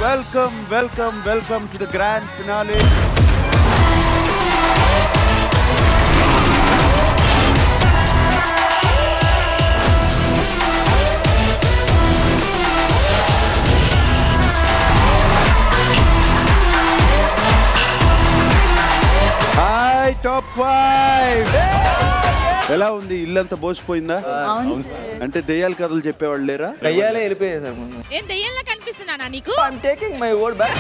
Welcome welcome welcome to the grand finale hi top five ఎలా ఉంది ఇల్లంతా బోసిపోయిందా అంటే దెయ్యాల కథలు చెప్పేవాళ్ళు లేరా దయ్యాలే వెళ్ళిపోయాయి సార్ ముందు ఏం దెయ్యంలా కనిపిస్తున్నానా నీకు I'm taking my old back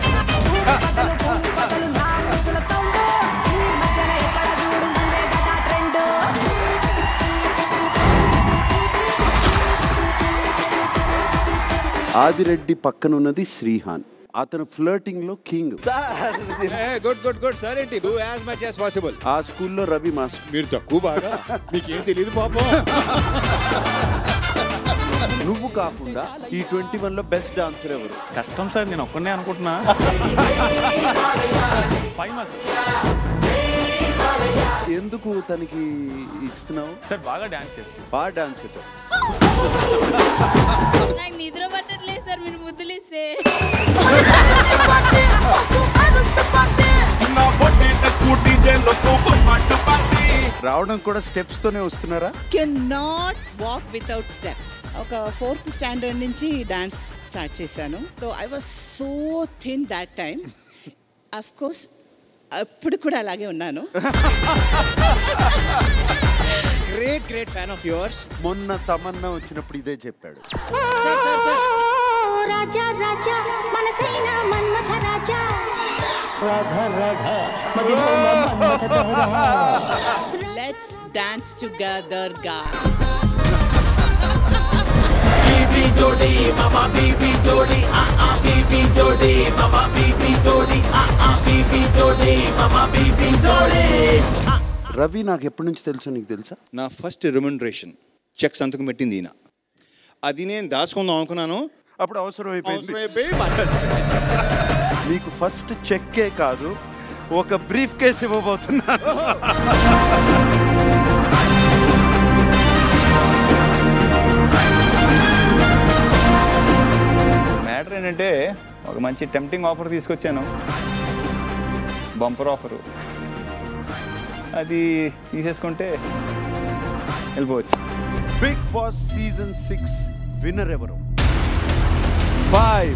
Adireddy పక్కన ఉన్నది శ్రీహాన్ అతను ఫ్లర్టింగ్ లో king sir good good good సరే ఏంటి do as much as possible ఆ స్కూల్లో రవి మాస్టర్ మీరు తక్కువ బాగా మీకేం తెలియదు పాపం నువ్వు కాకుండా ఈ ట్వంటీ వన్ లో బెస్ట్ డాన్సర్ ఎవరు కష్టం సార్ నేను ఒక్కనే అనుకుంటున్నా ఫైవ్ మంత్స్ ఎందుకు తనకి ఇస్తున్నావు సార్ బాగా డాన్స్ చేస్తాను బాగా డాన్స్ చేస్తావు నాకు నిద్ర పట్టట్లేదు సార్ మీరు ముద్దులు ఇస్తే రావడం కూడా స్టెప్స్ తోనే వస్తున్నారా can not walk without steps ఒక ఫోర్త్ స్టాండర్డ్ నుంచి డాన్స్ స్టార్ట్ చేశాను so I was so thin that time of course అప్పుడు కూడా అలాగే ఉన్నాను great great fan of yours మొన్న తమన్నా వచ్చినప్పుడు ఇదే చెప్పాడు సార్ సార్ సార్ రాజా రాజా మనసైన మన్మథ రాజా లెట్స్ డాన్స్ టుగెదర్ గా రవి నాకు ఎప్పటి నుంచి తెలుసు నీకు తెలుసా నా ఫస్ట్ రెమ్యునరేషన్ చెక్ సంతకం పెట్టింది ఈయన అది నేను దాచుకుందాం అనుకున్నాను అప్పుడు అవసరం అయిపోయింది అవసరం అయిపోయి మరి- నీకు ఫస్ట్ చెక్కే కాదు ఒక బ్రీఫ్ కేస్ ఇవ్వబోతున్నాను మ్యాటర్ ఏంటంటే ఒక మంచి టెంప్టింగ్ ఆఫర్ తీసుకొచ్చాను బంపర్ ఆఫరు అది తీసేసుకుంటే వెళ్ళిపోవచ్చు Bigg Boss season six winner ఎవరు ఫైవ్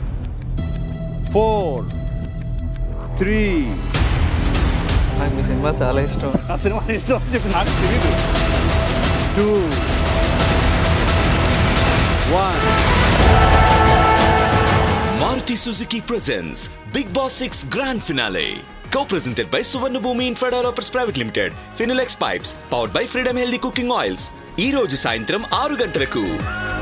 ఫోర్ త్రీ నాకు మీ సినిమా చాలా ఇష్టం ఆ సినిమా ఇష్టం అని చెప్పి నాకు తెలియదు two one Maruti Suzuki presents Big Boss 6 Grand Finale. Co-presented by Suvarna Bhumi Infrared Developers Private Limited, Finilex Pipes, powered by Freedom Healthy Cooking Oils. ఈ రోజు సాయంత్రం ఆరు గంటలకు